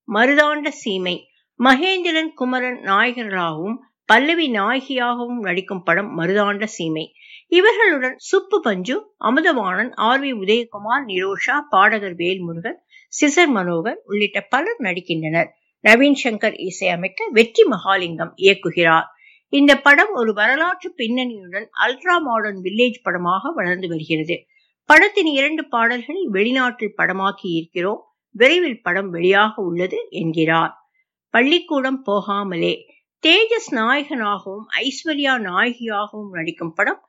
மருதாண்ட சீமை மகேந்திரன் குமரன் நாயகர்களாகவும் பல்லவி நாயகியாகவும் நடிக்கும் படம் மருதாண்ட சீமை இவர்களுடன் சுப்பு பஞ்சு அமுதவாணன் ஆர் வி உதயகுமார் நிரோஷா பாடகர் வேல்முருகன் சிசர் மனோகர் உள்ளிட்ட பலர் நடிக்கின்றனர் நவீன் சங்கர் இசையமைக்க வெற்றி மகாலிங்கம் இயக்குகிறார் இந்த படம் ஒரு வரலாற்று பின்னணியுடன் அல்ட்ரா மாடர்ன் வில்லேஜ் படமாக வளர்ந்து வருகிறது படத்தின் இரண்டு பாடல்களை வெளிநாட்டில் படமாக்கி இருக்கிறோம் விரைவில் படம் வெளியாக உள்ளது என்கிறார் பள்ளிக்கூடம் போகாமலே தேஜஸ் நாயகனாகவும் ஐஸ்வர்யா நாயகியாகவும் நடிக்கும் படம்